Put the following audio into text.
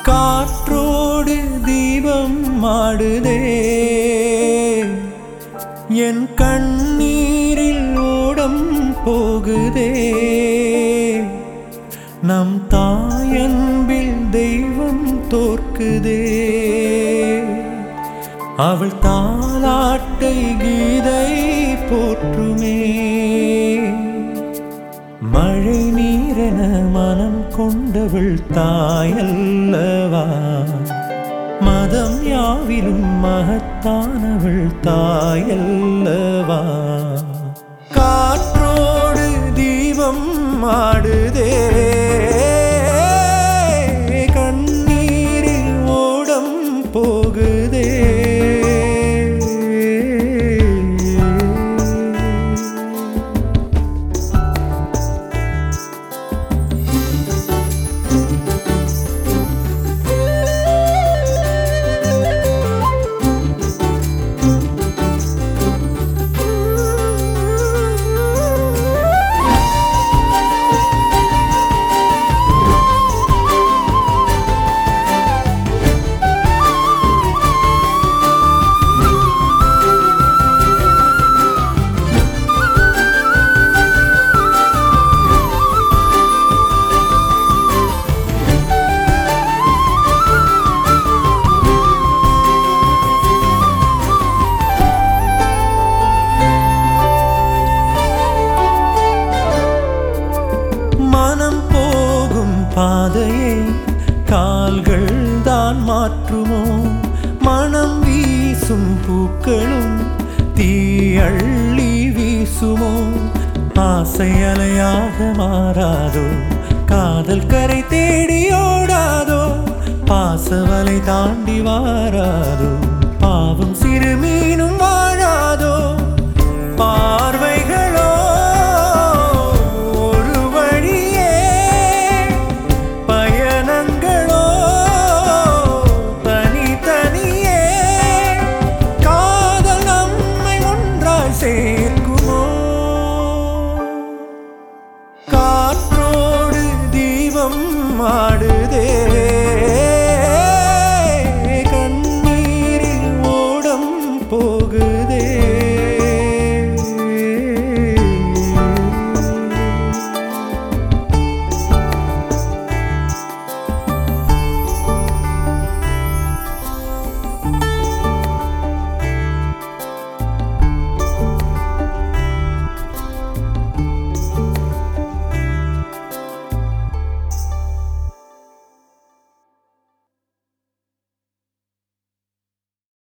காற்றோடு தீபம் மாடுதே என் கண்ணீரில் ஓடம் போகுதே நம் தாயன்பில் தெய்வம் தோற்குதே அவள் தாலாட்டை கீதை போற்றுமே மழை நீரென மனம் கொண்டவள் தாயல்லவா மதம் யாவிலும் மகத்தானவள் தாயல்லவா காற்றோடு தீபம் ஆடுதே கண்ணீரில் ஓடம் போகுதே மனம் போகும் பாதையை கால்கள் தான் மாற்றுமோ மனம் வீசும் பூக்களும் தீயள்ளி வீசுமோ ஆசை அலையாக மாறாதோ காதல் கரை தேடி ஓடாதோ பாசவலை தாண்டி வாராதோ பாவம் சிறுமி